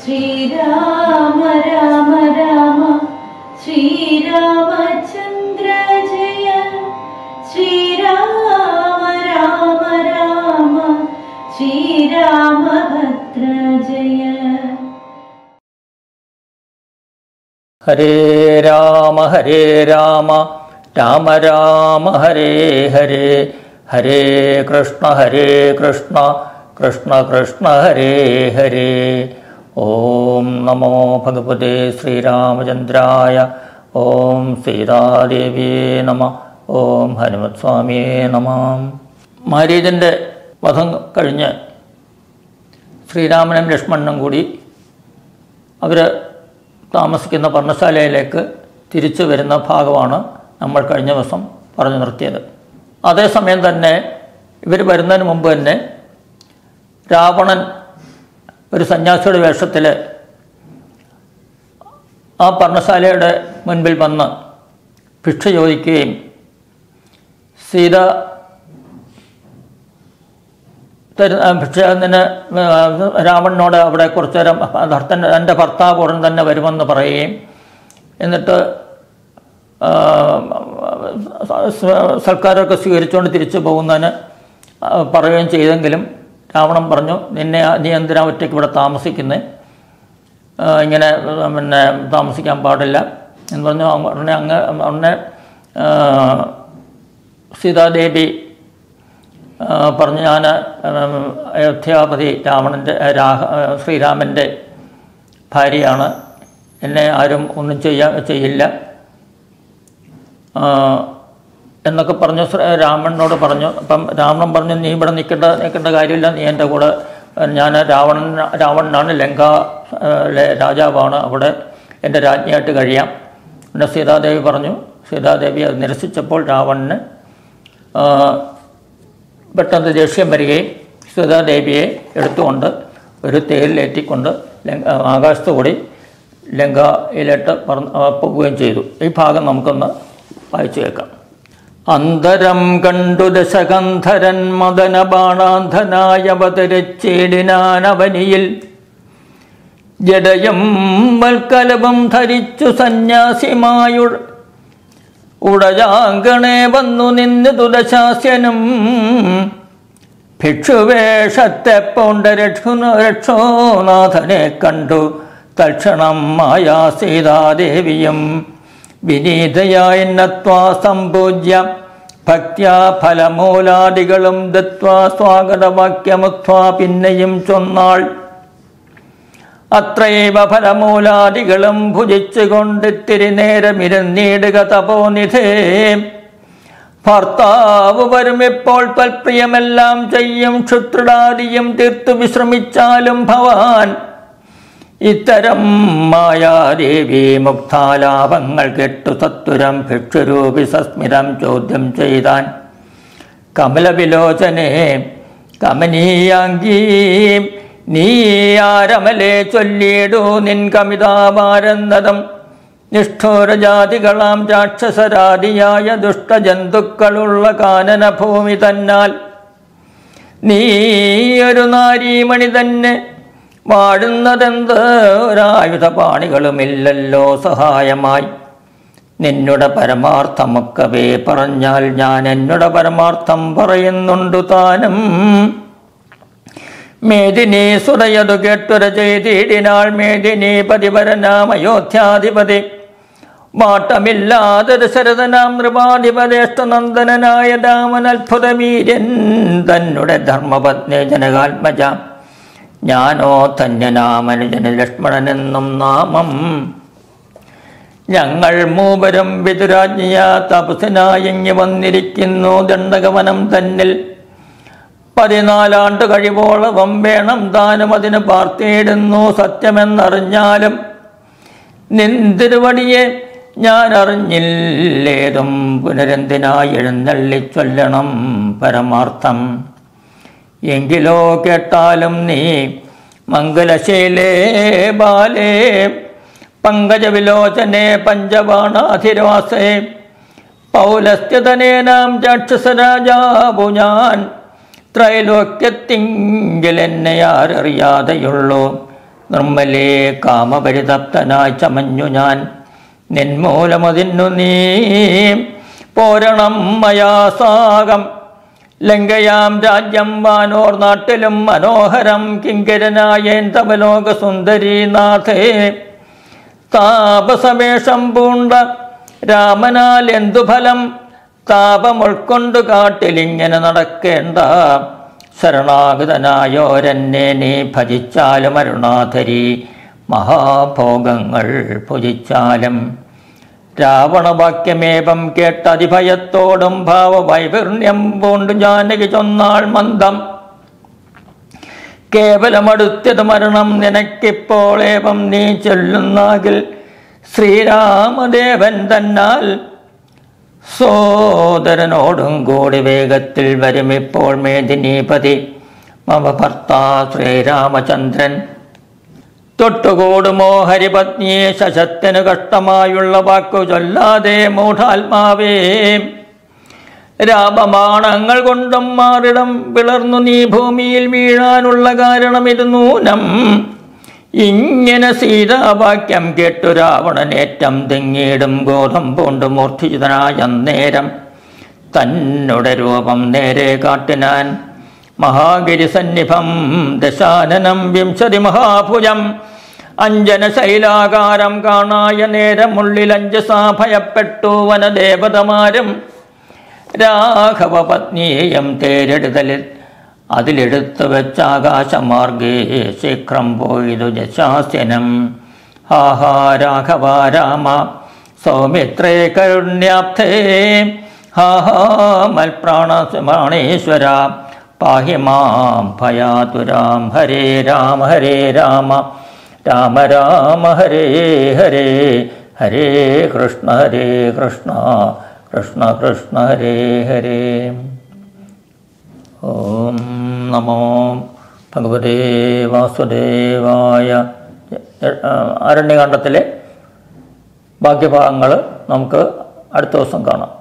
ശ്രീരാമ രാമ രാമ ശ്രീരാമചന്ദ്ര ജയ ശ്രീരാമ രാമ രാമ ശ്രീരാമഭദ്ര ജയ ഹരേ രാമ ഹരേ രാമ രാമ രാമ ഹരേ ഹരേ ഹരേ കൃഷ്ണ ഹരേ കൃഷ്ണ കൃഷ്ണ കൃഷ്ണ ഹരേ ഹരേ ഓം നമോ ഭഗവതേ ശ്രീരാമചന്ദ്രായ ഓം സീതാദേവിയേ നമ ഓം ഹനുമത് സ്വാമിയേ നമ മാരീജൻ്റെ വധം കഴിഞ്ഞ് ശ്രീരാമനും ലക്ഷ്മണനും കൂടി അവർ താമസിക്കുന്ന പർണശാലയിലേക്ക് തിരിച്ചു വരുന്ന ഭാഗമാണ് നമ്മൾ കഴിഞ്ഞ ദിവസം പറഞ്ഞു നിർത്തിയത് അതേസമയം തന്നെ ഇവർ വരുന്നതിന് മുമ്പ് തന്നെ രാവണൻ ഒരു സന്യാസിയുടെ വേഷത്തിൽ ആ പർണശാലയുടെ മുൻപിൽ വന്ന് ഭിക്ഷ ചോദിക്കുകയും സീത തരുന്ന ഭിക്ഷാന്തന് രാവണനോട് അവിടെ കുറച്ചു നേരം ഭർത്തൻ എൻ്റെ ഭർത്താവ് ഉടൻ തന്നെ വരുമെന്ന് പറയുകയും എന്നിട്ട് ആ, സൽക്കാരമൊക്കെ സ്വീകരിച്ചുകൊണ്ട് തിരിച്ചു പോകുന്നതിന് ആ, പറയുകയും ചെയ്തെങ്കിലും രാവണൻ പറഞ്ഞു നിന്നെ നീ എന്തിനാ ഒറ്റയ്ക്ക് ഇവിടെ താമസിക്കുന്നത് ഇങ്ങനെ ആ, പിന്നെ താമസിക്കാൻ പാടില്ല എന്ന് പറഞ്ഞു ഉടനെ അങ്ങ് ഉടനെ ആ, സീതാദേവി ആ, പറഞ്ഞു ഞാൻ അയോധ്യാപതി രാവണൻ്റെ രാഹ ശ്രീരാമൻ്റെ ഭാര്യയാണ് എന്നെ ആരും ഒന്നും ചെയ്യാ ചെയ്യില്ല ആ, എന്നൊക്കെ പറഞ്ഞു ശ്ര- രാവണനോട് പറഞ്ഞു അപ്പം രാവണൻ പറഞ്ഞു നീ ഇവിടെ നിൽക്കേണ്ട നിൽക്കേണ്ട കാര്യമില്ല നീ എൻ്റെ കൂടെ ഞാൻ രാവണൻ രാവണനാണ് ലങ്ക ആ, ലെ- രാജാവാണ് അവിടെ എൻ്റെ രാജ്ഞിയായിട്ട് കഴിയാം പിന്നെ സീതാദേവി പറഞ്ഞു സീതാദേവി അത് നിരസിച്ചപ്പോൾ രാവണന് ആ, പെട്ടെന്ന് ദേഷ്യം വരികയും സീതാദേവിയെ എടുത്തുകൊണ്ട് ഒരു തേരിലേറ്റിക്കൊണ്ട് ലങ്ക ആകാശത്ത് കൂടി ലങ്കയിലോട്ട് പറന്ന് ആ, പോവുകയും ചെയ്തു ഈ ഭാഗം നമുക്കൊന്ന് വായിച്ചു കേൾക്കാം അന്തരം കണ്ടു ദശകന്ധരൻ മദന ബാണാന്ധനായ അവതരിച്ചേടിനാനവനിയിൽ ജഡയും വൽക്കലവും ധരിച്ചു സന്യാസിമായു ഉടജാങ്കണേ വന്നു നിന്ന് തുദശാസ്യനും ഭിക്ഷുവേഷത്തെ പോണ്ട രക്ഷുന രക്ഷോനാഥനെ കണ്ടു തൽക്ഷണം മായാ സീതാദേവിയും വിനീതയായി നത്വാ സംപൂജ്യ ഭക്ത്യാ ഫലമൂലാദികളും ദത്വാ സ്വാഗതവാക്യമുത്വാ പിന്നെയും ചൊന്നാൾ അത്രൈവ ഫലമൂലാദികളും ഭുജിച്ചുകൊണ്ടിത്തിരി നേരമിരുന്നീടുക തപോനിധേ ഭർത്താവ് വരുമിപ്പോൾ തൽപ്രിയമെല്ലാം ചെയ്യും ക്ഷുത്രുടാദിയും തീർത്തു വിശ്രമിച്ചാലും ഭവാൻ ഇത്തരം മായാദേവി മുക്താലാപങ്ങൾ കെട്ടു സത്വരം ഭിക്ഷുരൂപി സസ്മിതം ചോദ്യം ചെയ്താൻ കമലവിലോചനെ കമനീയാങ്കീ നീ ആരമലെ ചൊല്ലിയിടൂ നിൻ കമിതാവാരെന്നതും നിഷ്ഠൂരജാതികളാം രാക്ഷസരാദിയായ ദുഷ്ടജന്തുക്കളുള്ള കാനനഭൂമി തന്നാൽ നീ ഒരു നാരീമണി തന്നെ വാഴുന്നതെന്ത് ഒരായുധപാണികളുമില്ലല്ലോ സഹായമായി നിന്നുടെ പരമാർത്ഥമൊക്കവേ പറഞ്ഞാൽ ഞാൻ എന്നുടെ പരമാർത്ഥം പറയുന്നുണ്ടു താനും മേദിനി സുതയതു കേട്ടുര ചെയ്തിടിനാൾ മേദിനി പതിപരനാം അയോധ്യാധിപതി വാട്ടമില്ലാതെ ദശരഥനാം നൃപാധിപതേഷ്ടനന്ദനായ രാമൻ അത്ഭുതവീര്യൻ തന്നെ ധർമ്മപത്നി ജനകാത്മജ ഞാനോ ധന്യനാമനുജന ലക്ഷ്മണനെന്നും നാമം ഞങ്ങൾ മൂവരും വിതുരാജ്ഞിയ തപസിനായിങ്ങി വന്നിരിക്കുന്നു ദണ്ഡകവനം തന്നിൽ പതിനാലാണ്ട് കഴിവോളവും വേണം താനും അതിന് പാർത്തിയിടുന്നു സത്യമെന്നറിഞ്ഞാലും നിന്തിരുവടിയെ ഞാൻ അറിഞ്ഞില്ലേതും പുനരെന്തിനായി എഴുന്നള്ളി ചൊല്ലണം പരമാർത്ഥം എങ്കിലോ കേട്ടാലും നീ മംഗലശീലേ ബാലേ പങ്കജവിലോചനെ പഞ്ചബാണാധിരാസേ പൗലസ്ത്യതനേനാം രാക്ഷസരാജാവു ഞാൻ ത്രൈലോക്യത്തിങ്കിൽ എന്നെ ആരറിയാതെയുള്ളൂ നിർമ്മലേ കാമപരിതപ്തനായി ചമഞ്ഞു ഞാൻ നിന്മൂലമതിന്നു നീ പോരണം മയാസാകം ലങ്കയാം രാജ്യം വാനോർ നാട്ടിലും മനോഹരം കിങ്കരനായേൻ തവലോക സുന്ദരീനാഥേ താപസവേഷം പൂണ്ട രാമനാൽ എന്തു ഫലം താപമുൾക്കൊണ്ടു കാട്ടിലിങ്ങനെ നടക്കേണ്ട ശരണാഗതനായോരെന്നെ നീ ഭജിച്ചാലും അരുണാധരി മഹാഭോഗങ്ങൾ ഭുജിച്ചാലും രാവണവാക്യമേവം കേട്ട അതിഭയത്തോടും ഭാവവൈവർണ്യം പൂണ്ടു ജാനകി ചൊന്നാൾ മന്ദം കേവലമടുത്തത് മരണം നിനക്കിപ്പോൾ ഏവം നീ ചൊല്ലുന്നാകിൽ ശ്രീരാമദേവൻ തന്നാൽ സോദരനോടും കൂടി വേഗത്തിൽ വരുമിപ്പോൾ മേദിനീപതി മമ ഭർത്താ ശ്രീരാമചന്ദ്രൻ തൊട്ടുകൂടുമോ ഹരിപത്നിയെ ശശത്തിന് കഷ്ടമായുള്ള വാക്കു ചൊല്ലാതെ മൂഢാത്മാവേ രാമബാണങ്ങൾ കൊണ്ടും മാറിടം പിളർന്നു നീ ഭൂമിയിൽ വീഴാനുള്ള കാരണം ഇത് നൂനം ഇങ്ങനെ സീതാവാക്യം കേട്ടു രാവണനേറ്റം തെങ്ങിയിടും ഗോതം പൂണ്ടു മൂർച്ഛിതനായ നേരം തന്നുടെ രൂപം നേരെ കാട്ടിനാൻ മഹാഗിരി സന്നിഭം ദശാനനം വിംശതി മഹാഭുജം അഞ്ജന ശൈലാകാരം കാണായ നേരമുള്ളിൽ അഞ്ജസാ ഭയപ്പെട്ടു വനദേവതമാരും രാഘവ പത്നിയെയും തേരെടുതലിൽ അതിലെടുത്തു വെച്ച ആകാശമാർഗേ ശീഘ്രം പോയതു ജശാസ്യനം ഹാഹാ രാഘവ രാമ സൗമിത്രേ കരുണ്യാബ്ധേ ഹാഹാ മൽപ്രാണേശ്വര പാഹി മാം ഭയാതുരാം ഹരേ രാമ ഹരേ രാമ രാമ രാമ ഹരേ ഹരേ ഹരേ കൃഷ്ണ ഹരേ കൃഷ്ണ കൃഷ്ണ കൃഷ്ണ ഹരേ ഹരേ ഓം നമോ ഭഗവതേ വാസുദേവായ അരണ്യകാണ്ഡത്തിലെ ബാക്കി ഭാഗങ്ങൾ നമുക്ക് അടുത്ത ദിവസം കാണാം